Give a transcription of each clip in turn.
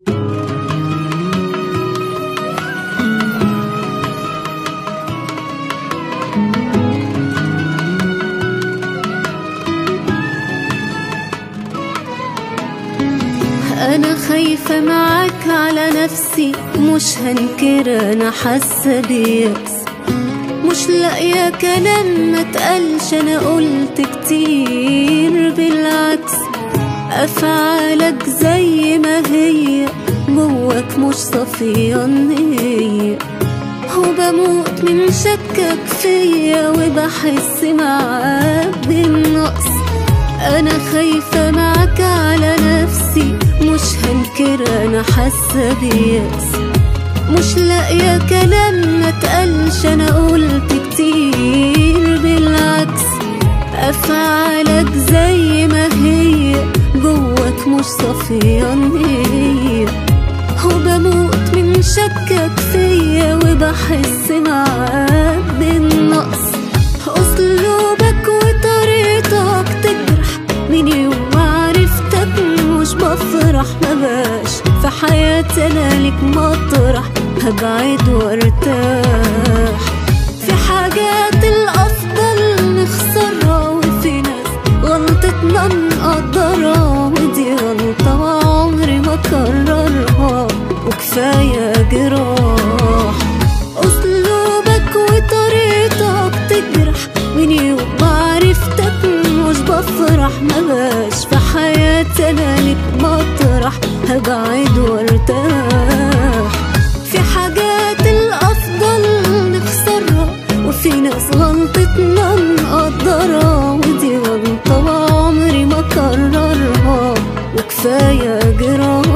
أنا خايفة معاك على نفسي مش هنكر أنا حاسة بيأس مش لاقية كلام ما تقلش أنا قلت كتير بالعكس أفعالك زي ما هي جواك مش صافية النية وبموت من شكك فيا وبحس معاك بالنقص أنا خايفة معاك على نفسي مش هنكر أنا حاسة بيأس مش لاقية كلام ما تقلش أنا قلت كتير بالعكس أفعالك زي ما هي جواك مش صافية النية وبموت من شكك فيا وبحس معاك بالنقص أسلوبك وطريقتك تجرح من يوم ما عرفتك مش بفرح ما باش في حياتي أنا ليك مطرح هبعد وارتاح في حاجات الأفضل نخسرها وفي ناس غلطتنا نقدرها ودي غلطة وعمري ما كررها وكفاية جراح أسلوبك وطريقتك تجرح من يوم ما عرفتك مش بفرح ما باش في حياتي أنا ليك مطرح هبعد وارتاح في حاجات الأفضل نخسرها وفي ناس غلطتنا نقدرها ودي غلطة وعمري ما كررها وكفاية جراح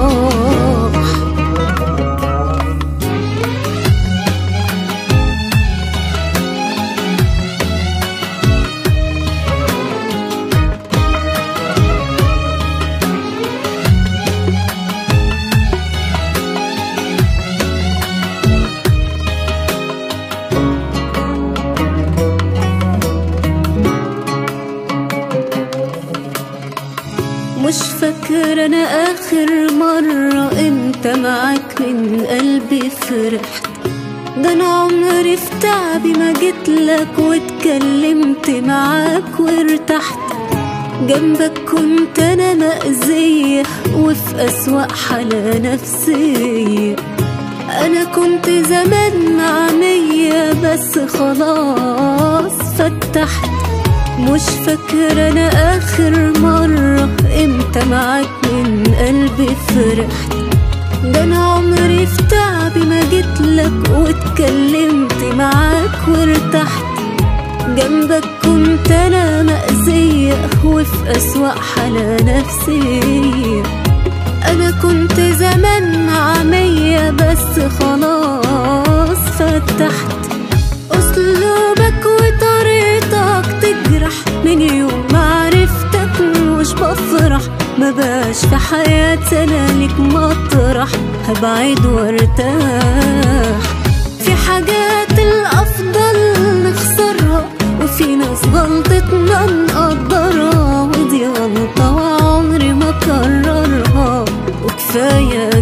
مش فاكرة أنا آخر مرة إمتى معاك من قلبي فرحت ده أنا عمري في تعبي ما جيتلك واتكلمت معاك وارتحت جنبك كنت أنا مأذية وفي أسوأ حالة نفسية أنا كنت زمان معمية بس خلاص فتحت مش فاكرة أنا آخر مرة إمتى معاك من قلبي فرحت ده أنا عمري في تعبي ما جيتلك واتكلمت معاك وارتحت جنبك كنت أنا مأذية وفي أسوأ حالة نفسية أنا كنت زمان عمية بس خلاص فتحت أسلوبك وطريقتك تجرح من يوم ما عرفتك مش بفرح ما باش في حياتي أنا ليك مطرح هبعد وارتاح في حاجات الأفضل نخسرها وفي ناس غلطتنا نقدرها ودي غلطة وعمري ما كررها وكفاية